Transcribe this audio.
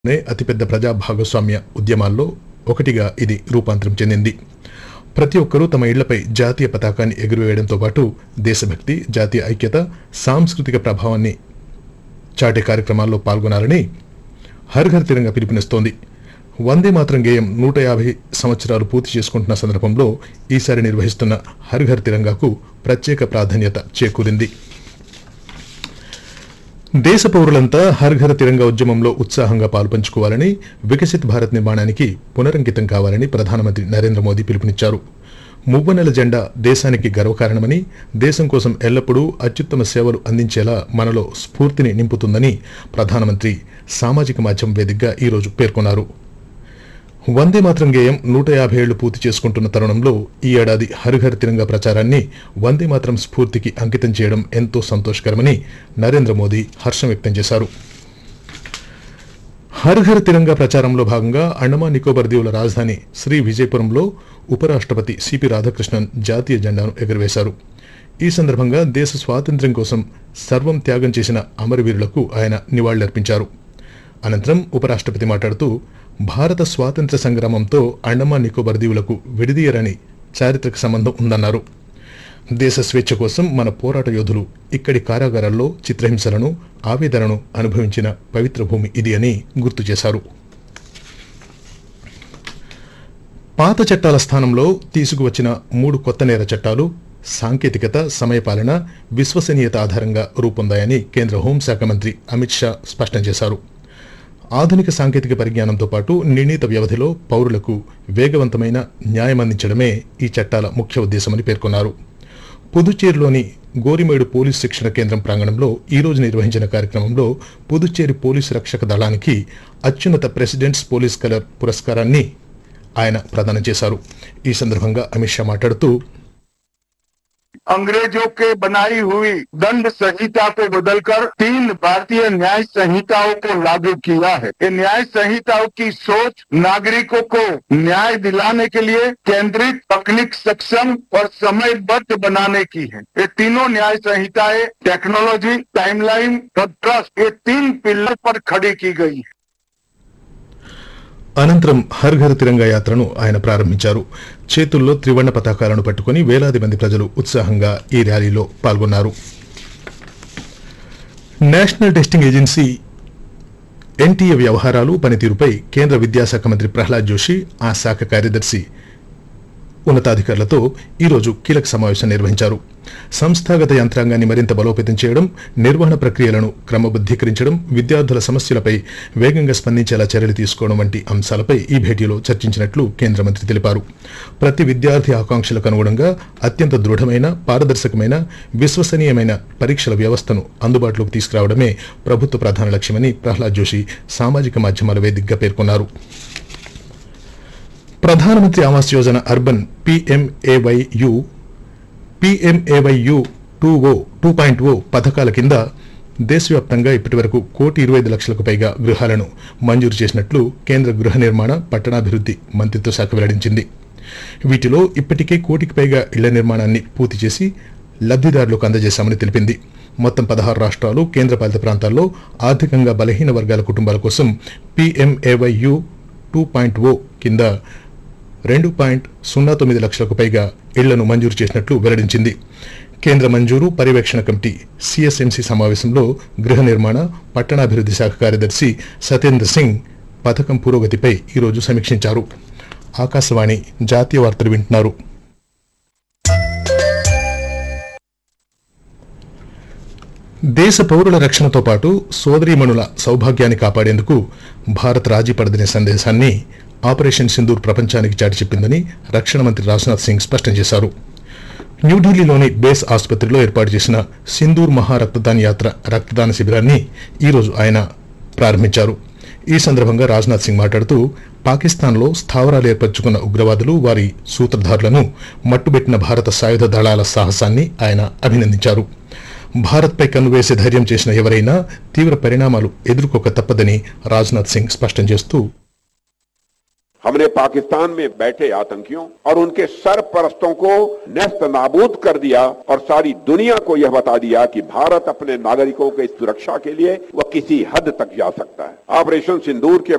నే అతిపెద్ద ప్రజా భాగస్వామ్య ఉద్యమాల్లో ఒకటిగా ఇది రూపాంతరం చెందింది ప్రతి ఒక్కరూ తమ ఇళ్లపై జాతీయ పతాకాన్ని ఎగురవేయడంతో పాటు దేశభక్తి జాతీయ ఐక్యత సాంస్కృతిక ప్రభావాన్ని చాటే కార్యక్రమాల్లో పాల్గొనాలని హర్ ఘర్ తిరంగా పిలుపునిస్తోంది వందే మాత్రం గేయం నూట యాభై సంవత్సరాలు పూర్తి చేసుకుంటున్న సందర్భంలో ఈసారి నిర్వహిస్తున్న హర్ ఘర్ తిరంగాకు ప్రత్యేక ప్రాధాన్యత చేకూరింది దేశ పౌరులంతా హర్ ఘర్ తిరంగా ఉద్యమంలో ఉత్సాహంగా పాల్పంచుకోవాలని వికసిత్ భారత్ నిర్మాణానికి పునరంకితం కావాలని ప్రధానమంత్రి నరేంద్ర మోదీ పిలుపునిచ్చారు మువ్వనెల జెండా దేశానికి గర్వకారణమని దేశం కోసం ఎల్లప్పుడూ అత్యుత్తమ సేవలు అందించేలా మనలో స్ఫూర్తిని నింపుతుందని ప్రధానమంత్రి సామాజిక మాధ్యమం వేదికగా ఈరోజు పేర్కొన్నారు వందే మాత్రం గేయం నూట యాభై ఏళ్లు పూర్తి చేసుకుంటున్న తరుణంలో ఈ ఏడాది హరిహర్ తిరంగా ప్రచారాన్ని వందే మాత్రం స్ఫూర్తికి అంకితం చేయడం ఎంతో సంతోషకరమని నరేంద్ర మోదీ హర్షం వ్యక్తం చేశారు హర్ ఘర్ తిరంగా ప్రచారంలో భాగంగా అండమాన్ నికోబార్ దీవుల రాజధాని శ్రీ విజయపురంలో ఉపరాష్ట్రపతి సిపి రాధాకృష్ణన్ జాతీయ జెండాను ఎగురవేశారు ఈ సందర్భంగా దేశ స్వాతంత్ర్యం కోసం సర్వం త్యాగం చేసిన అమరవీరులకు ఆయన నివాళులర్పించారు అనంతరం ఉపరాష్ట్రపతి మాట్లాడుతూ భారత స్వాతంత్ర్య సంగ్రామంతో అండమాన్ నికోబార్ దీవులకు విడదీయరని చారిత్రక సంబంధం ఉందన్నారు దేశ స్వేచ్ఛ కోసం మన పోరాట యోధులు ఇక్కడి కారాగారాల్లో చిత్రహింసలను ఆవేదనను అనుభవించిన పవిత్ర భూమి ఇది అని గుర్తు చేశారు పాత చట్టాల స్థానంలో తీసుకువచ్చిన మూడు కొత్త నేర చట్టాలు సాంకేతికత సమయపాలన విశ్వసనీయత ఆధారంగా రూపొందాయని కేంద్ర హోంశాఖ మంత్రి అమిత్ షా స్పష్టం చేశారు ఆధునిక సాంకేతిక పరిజ్ఞానంతో పాటు నిర్ణీత వ్యవధిలో పౌరులకు వేగవంతమైన న్యాయం అందించడమే ఈ చట్టాల ముఖ్య ఉద్దేశమని పేర్కొన్నారు పుదుచ్చేరిలోని గోరిమేడు పోలీస్ శిక్షణ కేంద్రం ప్రాంగణంలో ఈ రోజు నిర్వహించిన కార్యక్రమంలో పుదుచ్చేరి పోలీసు రక్షక దళానికి అత్యున్నత ప్రెసిడెంట్స్ పోలీస్ కలర్ పురస్కారాన్ని ఆయన ప్రదానం చేశారు ఈ సందర్భంగా అమిత్ షా మాట్లాడుతూ अंग्रेजों के बनाई हुई दंड संहिता को बदलकर तीन भारतीय न्याय संहिताओं को लागू किया है ये न्याय संहिताओं की सोच नागरिकों को न्याय दिलाने के लिए केंद्रित तकनीक सक्षम और समयबद्ध बनाने की है ये तीनों न्याय संहिताएं टेक्नोलॉजी टाइमलाइन और ट्रस्ट ये तीन पिलर पर खड़ी की गई है అనంతరం హర్ ఘర్ తిరంగా యాత్రను ఆయన ప్రారంభించారు చేతుల్లో త్రివర్ణ పతాకాలను పట్టుకుని వేలాది మంది ప్రజలు ఉత్సాహంగా ఈ ర్యాలీలో పాల్గొన్నారు నేషనల్ టెస్టింగ్ ఏజెన్సీ ఎన్టీఏ వ్యవహారాలు పనితీరుపై కేంద్ర విద్యాశాఖ మంత్రి ప్రహ్లాద్ జోషి ఆ శాఖ కార్యదర్శి ఉన్నతాధికారులతో ఈరోజు కీలక సమావేశం నిర్వహించారు సంస్థాగత యంత్రాంగాన్ని మరింత బలోపేతం చేయడం నిర్వహణ ప్రక్రియలను క్రమబద్దీకరించడం విద్యార్థుల సమస్యలపై వేగంగా స్పందించేలా చర్యలు తీసుకోవడం వంటి అంశాలపై ఈ భేటీలో చర్చించినట్లు కేంద్ర మంత్రి తెలిపారు ప్రతి విద్యార్థి ఆకాంక్షలకు అనుగుణంగా అత్యంత దృఢమైన పారదర్శకమైన విశ్వసనీయమైన పరీక్షల వ్యవస్థను అందుబాటులోకి తీసుకురావడమే ప్రభుత్వ ప్రధాన లక్ష్యమని ప్రహ్లాద్ జోషి సామాజిక మాధ్యమాల వేదికగా పేర్కొన్నారు Pradhanmantri Awas Yojana urban PMAYU PMAYU two O two point O పథకాల కింద దేశవ్యాప్తంగా ఇప్పటివరకు కోటి ఇరవై ఐదు లక్షలకు పైగా గృహాలను మంజూరు చేసినట్లు కేంద్ర గృహ నిర్మాణ పట్టణాభివృద్ధి మంత్రిత్వ శాఖ వెల్లడించింది వీటిలో ఇప్పటికే కోటికి పైగా ఇళ్ల నిర్మాణాన్ని పూర్తి చేసి లబ్ధిదారులకు అందజేశామని తెలిపింది మొత్తం పదహారు రాష్ట్రాలు కేంద్రపాలిత ప్రాంతాల్లో ఆర్థికంగా బలహీన వర్గాల కుటుంబాల కోసం పిఎంఏవైయు టూ పాయింట్ ఓ కింద రెండు పాయింట్ సున్నా తొమ్మిది లక్షలకు పైగా ఇళ్లను మంజూరు చేసినట్లు వెల్లడించింది కేంద్ర మంజూరు పర్యవేక్షణ కమిటీ సిఎస్ఎంసి సమావేశంలో గృహ నిర్మాణ పట్టణాభివృద్ధి శాఖ కార్యదర్శి సతేంద్ర సింగ్ పథకం పురోగతిపై ఈరోజు సమీక్షించారు ఆకాశవాణి జాతీయ వార్తలు వింటున్నారు దేశ పౌరుల రక్షణతో పాటు సోదరీమణుల సౌభాగ్యాన్ని కాపాడేందుకు భారత్ రాజీ పడదనే సందేశాన్ని ఆపరేషన్ సింధూర్ ప్రపంచానికి చాటి చెప్పిందని రక్షణ మంత్రి రాజ్నాథ్ సింగ్ స్పష్టం చేశారు న్యూఢిల్లీలోని బేస్ ఆసుపత్రిలో ఏర్పాటు చేసిన సింధూర్ మహారక్తదాన్ యాత్ర రక్తదాన శిబిరాన్ని ఈరోజు ఆయన ప్రారంభించారు ఈ సందర్భంగా రాజ్నాథ్ సింగ్ మాట్లాడుతూ పాకిస్తాన్లో స్థావరాలు ఏర్పరచుకున్న ఉగ్రవాదులు వారి సూత్రధారులను మట్టుబెట్టిన భారత సాయుధ దళాల సాహసాన్ని ఆయన అభినందించారు భారత్పై కన్నువేసే ధైర్యం చేసిన ఎవరైనా తీవ్ర పరిణామాలు ఎదుర్కోక తప్పదని రాజ్నాథ్ సింగ్ స్పష్టం చేస్తూ हमने पाकिस्तान में बैठे आतंकियों और उनके सरपरस्तों को नेस्त नाबूद कर दिया और सारी दुनिया को यह बता दिया कि भारत अपने नागरिकों की सुरक्षा के लिए वह किसी हद तक जा सकता है ऑपरेशन सिंदूर के